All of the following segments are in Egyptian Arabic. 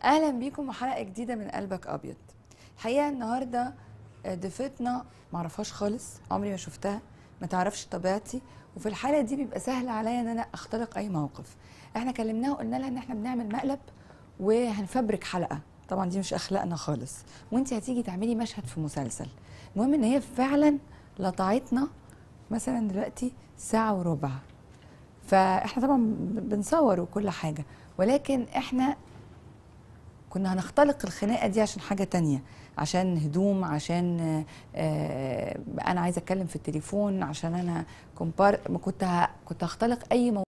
اهلا بيكم وحلقه جديده من قلبك ابيض الحقيقه النهارده ضيفتنا معرفهاش خالص عمري ما شفتها ما تعرفش طبيعتي وفي الحاله دي بيبقى سهل عليا ان انا اخترق اي موقف احنا كلمناها وقلنا لها ان احنا بنعمل مقلب وهنفبرك حلقه طبعا دي مش اخلاقنا خالص وانت هتيجي تعملي مشهد في مسلسل المهم ان هي فعلا لطعتنا مثلا دلوقتي ساعه وربع فاحنا طبعا بنصور وكل حاجه ولكن احنا كنا هنختلق الخناقه دي عشان حاجه تانية عشان هدوم عشان آه، آه، انا عايزه اتكلم في التليفون عشان انا كومبار ما كنت ه- كنت هختلق اي موضوع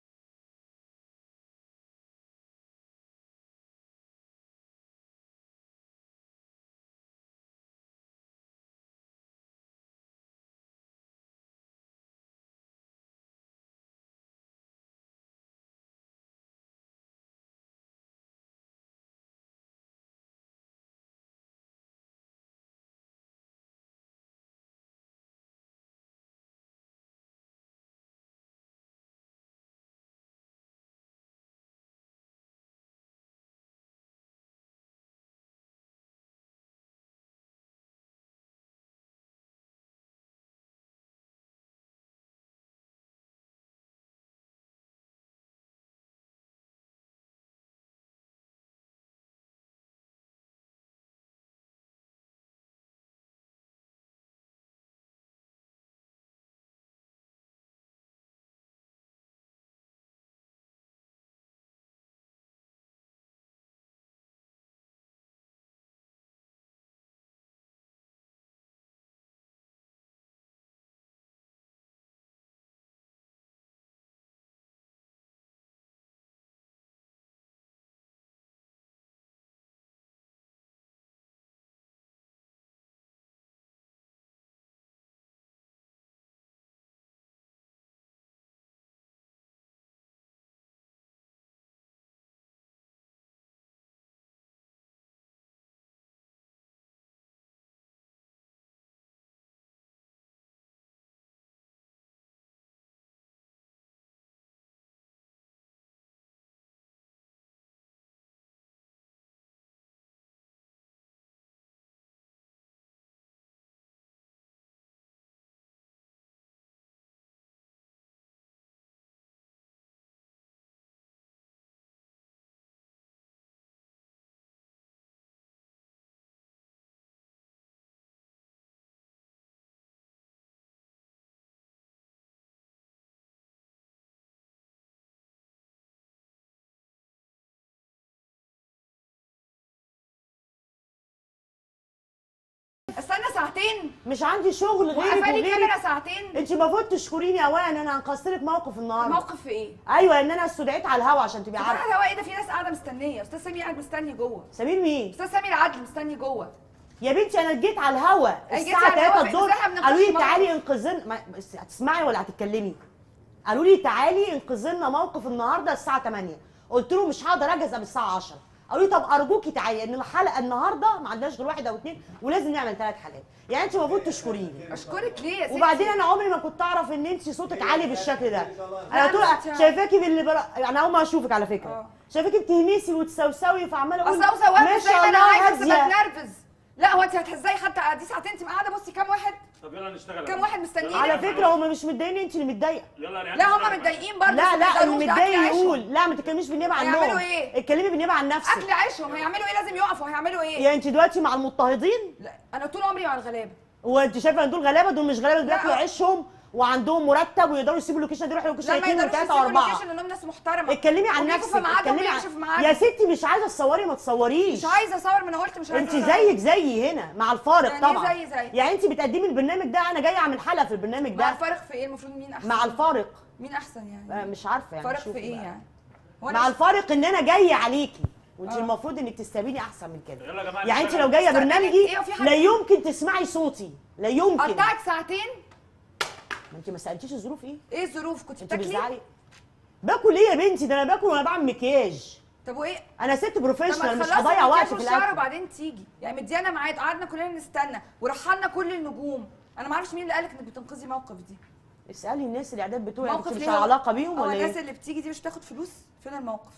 استنى ساعتين مش عندي شغل غيرك وقفالي وغيرك الكاميرا ساعتين انت المفروض تشكريني اولا انا انقذت لك موقف النهارده موقف في ايه؟ ايوه ان انا استدعيت على الهوا عشان تبقي طب عارفه انا ايه ده في ناس قاعده مستنيه استاذ سمير قاعد مستني جوه سمير مين استاذ سمير عدل مستني جوه يا بنتي انا جيت على الهوا أي جيتي الساعه على الهوا 3 في- الظهر إزاي إحنا بنناقش قالوا لي موقف؟ تعالي انقذنا ما- بس هتسمعي ولا هتتكلمي قالوا لي تعالي انقذي لنا موقف النهارده الساعه 8 قلت له مش هقدر اجهز قبل الساعه 10 قالوا لي طب ارجوكي تعالي ان الحلقه النهارده ما عندناش غير واحد او اثنين ولازم نعمل ثلاث حلقات يعني انت المفروض تشكريني اشكرك ليه يا ستي وبعدين انا عمري ما كنت اعرف ان انت صوتك عالي بالشكل ده لا، انا طول أنت- شايفاكي باللي برا... انا اول ما اشوفك على فكره آه. شايفاكي بتهمسي وتسوسوي فعماله اقول اصل هو ما واقف زي شاء ما انا الله عايزه بس هاديه بتنرفز لا هو انت هتهزقي حتى دي ساعتين انت قاعده بصي كام واحد طب يلا نشتغل كام واحد مستنيين؟ على فكره هم مش متضايقين انت اللي متضايقه يلا يا ريان لا هم نشتغل. متضايقين برضه لا بس لا ما اللي يقدروش، ده متضايق أكل عيشهم. يقول لا ما تتكلميش بالنيابه عنهم هيعملوا إيه؟ اتكلمي بالنيابه عن نفسك اكل عيشهم هيعملوا ايه لازم يقفوا هيعملوا ايه يعني انت دلوقتي مع المضطهدين لا انا طول عمري مع الغلابه وانت شايفه ان دول غلابه دول مش غلابه دول لا. بياكلوا عيشهم وعندهم مرتب ويقدروا يسيبوا اللوكيشن دي يروحوا اللوكيشن لا ما اثنين يقدروش وثلاثه يسيبوا واربعه اللوكيشن انهم ناس محترمه اتكلمي عن وبيجوا نفسك في ميعادهم اتكلمي وبيمشوا في عن... ميعادهم. يا ستي مش عايزه تصوري ما تصوريش مش عايزه اصور ما انا قلت مش عايزه انت أصور. زيك زيي هنا مع الفارق يعني إيه طبعا زي زي؟ يعني انت بتقدمي البرنامج ده انا جايه اعمل حلقه في البرنامج مع ده الفارق في ايه المفروض مين احسن مع الفارق مين احسن يعني آه، مش عارفه يعني فارق في شوفي ايه بقى. يعني هو مع أنا- الفارق ان انا جايه عليكي وانت آه. المفروض انك تستقبليني احسن من كده يلا يا جماعه يعني انت نشتغل. لو جايه استقبلي برنامجي إيه وفي حاجة- لا يمكن تسمعي صوتي لا يمكن قطعك ساعتين ما انت ما سالتيش الظروف ايه ايه الظروف كنت انت بتاكلي بتزعلي باكل ايه يا بنتي ده انا باكل وانا بعمل مكياج طب وايه انا ست طب ما بروفيشنال مش تخلصي هضيع وقت المكياج في والشعر الاكل وبعدين تيجي يعني مديانا ميعاد قعدنا كلنا نستنى ورحلنا كل النجوم انا ما اعرفش مين اللي قالك انك بتنقذي موقف دي اسالي الناس الاعداد بتوعي موقف انت مش ليه على هو- علاقه بيهم هو ولا الناس ايه اللي بتيجي دي مش بتاخد فلوس فين الموقف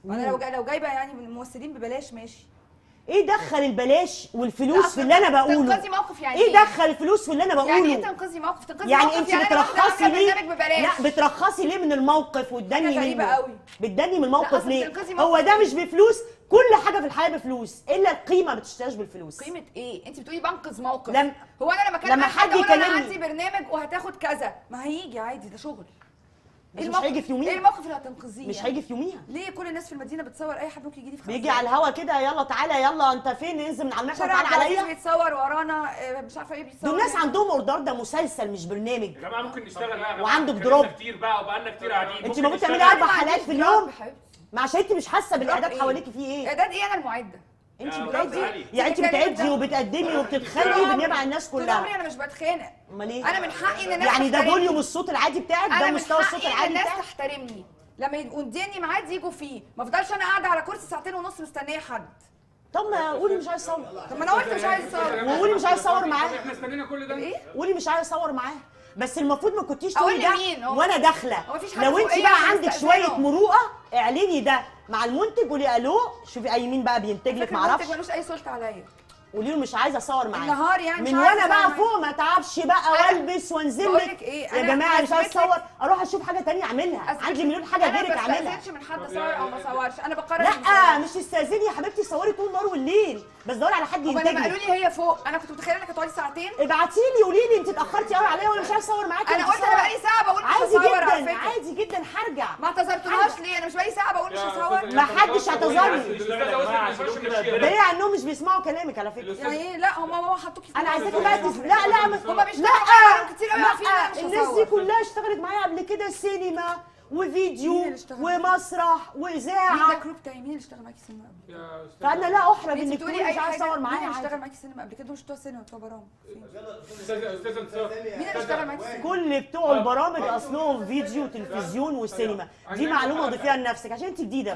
انا لو جا- لو جايبه يعني من الممثلين ببلاش ماشي ايه دخل البلاش لا، والفلوس أصل في اللي انا بقوله تنقذي موقف يعني ايه دخل الفلوس في اللي انا يعني ايه بقوله تنقذي موقف تنقذي يعني موقف انت يعني أنا واحدة بترخصي عاملة ليه برنامج ببلاش لا بترخصي ليه من الموقف وتدني حاجة غريبة منه قوي. بتدني من الموقف أصل ليه بتنقذي هو موقف ده ليه؟ مش بفلوس كل حاجه في الحياه بفلوس الا القيمه ما بتشتراش بالفلوس قيمه ايه انت بتقولي بنقذ موقف لم- هو انا لما كان لما معايا حد اقول انا يكلمني- عندي برنامج وهتاخد كذا ما هيجي عادي ده شغل بس مش الموقف- هيجي في يوميها. ايه الموقف اللي هتنقذيه مش يعني؟ هيجي في يوميها ليه كل الناس في المدينه بتصور اي حد ممكن يجي لي في خمس بيجي دقايق؟ على الهوا كده يلا تعالى يلا انت فين انزل من على المحور شارع تعالى عبد العزيز عليا بيتصور ورانا آه، مش عارفه ايه بيتصور دول ناس إيه. عندهم اوردر ده مسلسل مش برنامج يا جماعه ممكن نشتغل بقى يا جماعه وعندك اتكلمنا دروب. كتير بقى وبقالنا كتير قاعدين انت ممكن المفروض نشتغل. تعملي اربع أنا ما حلقات عنديش في دراب اليوم يا حبيبتي. ما عشان انت مش حاسه بالاعداد إيه؟ حواليكي فيه ايه اعداد ايه انا المعده انت يا بتعدي أستاذ علي. يعني انت بتتكلمي بتعدي ده. وبتقدمي وبتتخانقي طول بالنيابه عمري- عن الناس طول كلها عمري انا مش بتخانق امال ايه انا من حقي ان الناس يعني ده تحترمني. فوليوم الصوت العادي بتاعك انا ده من مستوى الصوت حقي ان العادي الناس بتاعك تحترمني لما يبقوا مديني ميعاد يجوا فيه ما افضلش انا قاعده على كرسي ساعتين ونص مستنيه حد طب ما قولي مش عايز اصور طب ما انا قلت مش عايز اصور وقولي مش عايز اصور معاه احنا استنينا كل ده ايه قولي مش عايز اصور معاه بس المفروض ما كنتيش أقول تقولي ده لمين؟ هو- وانا داخله هو مفيش حد لو انت فوقيا بقى عشان عندك أستأذنه. شويه مروءه اعلني ده مع المنتج قولي الو شوفي اي مين بقى بينتج لك فكرة معرفش المنتج ملوش اي سلطه عليا قولي له مش عايزه اصور معاه النهار يعني مش من عايزة وانا بقى أصور فوق ما اتعبش بقى أنا- والبس وانزل بقول لك لك إيه، يا أنا جماعه مش عايز أثبت لك- اصور اروح اشوف حاجه تانية اعملها عندي مليون حاجه غيرك انا ما اعملها بستأذنش من حد اصور او ما اصورش انا بقرر لا مش تستاذني يا حبيبتي صوري طول النهار والليل بس دوري على حد هو ينتج لما قالوا لك لي هي فوق انا كنت متخيله انك هتقعدي ساعتين ابعتي لي قولي لي انت اتاخرتي قوي عليا وانا مش عايز اصور معاكي انا وانت قلت انا صور. بقالي ساعه بقول مش عادي هصور على جدا فكره عادي جدا هرجع ما اعتذرتلهاش ليه انا مش بقالي ساعه بقول مش يا هصور أستاذ ما إنت حدش خلاص اعتذر طبيعي. لي. الأستاذ ده وصل ما ينفعش نمشيها. دليل على انهم مش بيسمعوا كلامك على فكره يعني ايه لا هم هم حطوكي في انا دماغي. عايزاكي بقى تس... لا لا ما- هما بيشتغلوا لا معايا كتير قوي عارفين إن لا أنا مش الناس هصور. دي كلها اشتغلت معايا قبل كده سينما وفيديو مين اللي اشتغل ومسرح مين ده واذاعه كروب بتاعي مين اللي اشتغل معاكي سينما قبل كده؟ يا أستاذ. فانا لا احرج انت انك بتقولي تقولي اي مش عايز حاجه اصور مين معايا اللي عادي. اشتغل معاكي سينما قبل كده دول مش بتوع سينما بتوع برامج فين؟ استاذ استاذ انتصار مين اللي اشتغل معاكي سينما كل بتوع البرامج اصلهم فيديو وتلفزيون وسينما دي معلومه ضيفيها لنفسك عشان انت جديده